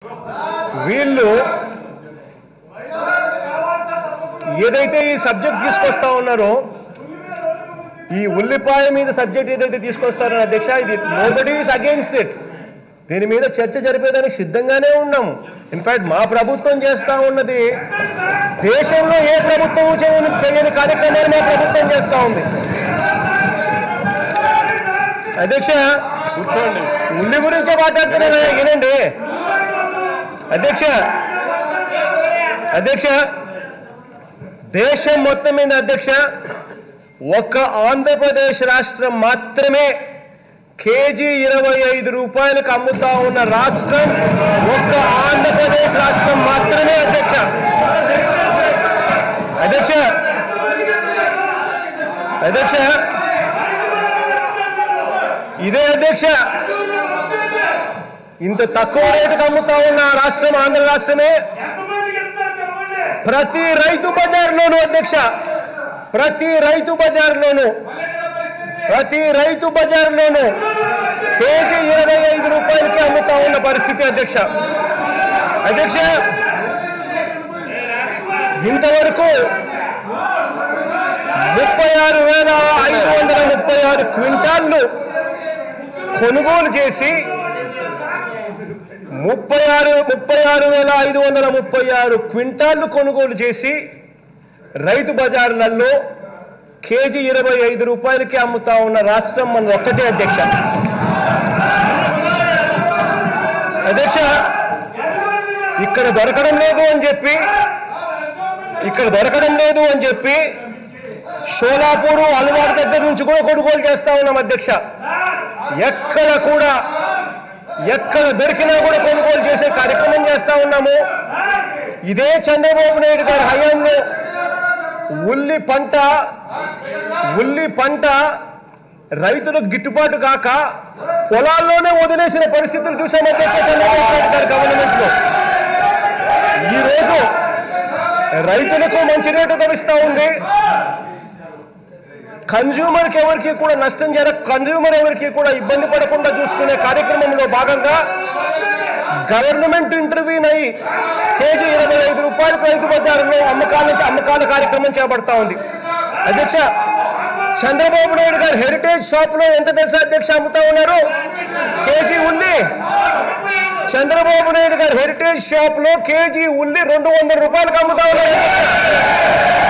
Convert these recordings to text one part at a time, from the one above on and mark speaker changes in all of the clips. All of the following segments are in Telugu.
Speaker 1: వీళ్ళు ఏదైతే ఈ సబ్జెక్ట్ తీసుకొస్తా ఉన్నారో ఈ ఉల్లిపాయ మీద సబ్జెక్ట్ ఏదైతే తీసుకొస్తారో అధ్యక్ష ఇది నోబడి ఈస్ అగేన్స్ట్ ఇట్ దీని మీద చర్చ జరిపేదానికి సిద్ధంగానే ఉన్నాము ఇన్ఫాక్ట్ మా ప్రభుత్వం చేస్తా ఉన్నది దేశంలో ఏ ప్రభుత్వం చేయని చేయని కార్యక్రమాలు మా ప్రభుత్వం చేస్తా ఉంది అధ్యక్ష
Speaker 2: కూర్చోండి
Speaker 1: ఉల్లి గురించే మాట్లాడుతున్నాను వినండి అధ్యక్ష అధ్యక్ష దేశం మొత్తం మీద అధ్యక్ష ఒక్క ఆంధ్రప్రదేశ్ రాష్ట్రం మాత్రమే కేజీ ఇరవై ఐదు రూపాయలకు అమ్ముతా ఉన్న రాష్ట్రం ఒక్క ఆంధ్రప్రదేశ్ రాష్ట్రం మాత్రమే అధ్యక్ష అధ్యక్ష అధ్యక్ష ఇదే అధ్యక్ష ఇంత తక్కువ రేటుకు అమ్ముతా ఉన్న రాష్ట్రం ఆంధ్ర రాష్ట్రమే ప్రతి రైతు బజార్లోను అధ్యక్ష ప్రతి రైతు బజార్లోను ప్రతి రైతు బజార్లోను కేజీ ఇరవై ఐదు రూపాయలకి అమ్ముతా ఉన్న పరిస్థితి అధ్యక్ష అధ్యక్ష ఇంతవరకు ముప్పై ఆరు వేల ఐదు వందల ముప్పై ఆరు క్వింటాళ్ళు కొనుగోలు చేసి ముప్పై ఆరు ముప్పై ఆరు వేల ఐదు వందల ముప్పై ఆరు క్వింటాళ్ళు కొనుగోలు చేసి రైతు బజార్లలో కేజీ ఇరవై ఐదు రూపాయలకి అమ్ముతా ఉన్న రాష్ట్రం మన ఒక్కటే అధ్యక్ష అధ్యక్ష ఇక్కడ దొరకడం లేదు అని చెప్పి ఇక్కడ దొరకడం లేదు అని చెప్పి షోలాపూరు అలవాటు దగ్గర నుంచి కూడా కొనుగోలు చేస్తా ఉన్నాం అధ్యక్ష ఎక్కడ కూడా ఎక్కడ దొరికినా కూడా కొనుగోలు చేసే కార్యక్రమం చేస్తా ఉన్నాము ఇదే చంద్రబాబు నాయుడు గారి హయాంలో ఉల్లి పంట ఉల్లి పంట రైతులకు గిట్టుబాటు కాక పొలాల్లోనే వదిలేసిన పరిస్థితులు చూసాం అధ్యక్ష చంద్రబాబు నాయుడు గారి గవర్నమెంట్ లో ఈ రోజు రైతులకు మంచి రేటు లభిస్తా ఉంది కన్జ్యూమర్ కి ఎవరికి కూడా నష్టం జరగ కన్జ్యూమర్ ఎవరికి కూడా ఇబ్బంది పడకుండా చూసుకునే కార్యక్రమంలో భాగంగా గవర్నమెంట్ ఇంటర్వ్యూన్ అయ్యి కేజీ ఇరవై ఐదు రూపాయలకు రైతు బజారులో అమ్మకాల అమ్మకాల కార్యక్రమం చేపడతా ఉంది అధ్యక్ష చంద్రబాబు నాయుడు గారు హెరిటేజ్ షాప్ లో ఎంత తెలుసా అధ్యక్ష అమ్ముతా ఉన్నారు కేజీ ఉల్లి చంద్రబాబు నాయుడు గారు హెరిటేజ్ షాప్ లో కేజీ ఉల్లి రెండు వందల రూపాయలకు అమ్ముతా ఉన్నారు అధ్యక్ష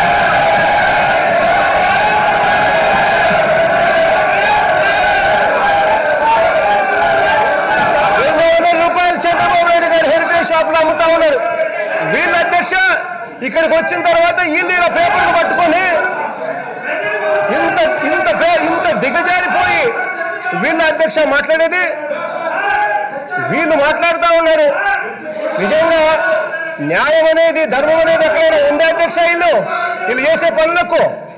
Speaker 1: రెండు వందల రూపాయలు చంద్రబాబు నాయుడు గారు హెరిటేజ్ షాప్ లో అమ్ముతా ఉన్నారు వీళ్ళ అధ్యక్ష ఇక్కడికి వచ్చిన తర్వాత వీళ్ళు ఇలా పేపర్లు పట్టుకొని ఇంత ఇంత పే- ఇంత దిగజారిపోయి వీళ్ళ అధ్యక్ష మాట్లాడేది వీళ్ళు మాట్లాడుతూ ఉన్నారు నిజంగా న్యాయం అనేది ధర్మం అనేది ఎక్కడైనా ఉందా అధ్యక్ష వీళ్ళు వీళ్ళు చేసే పనులకు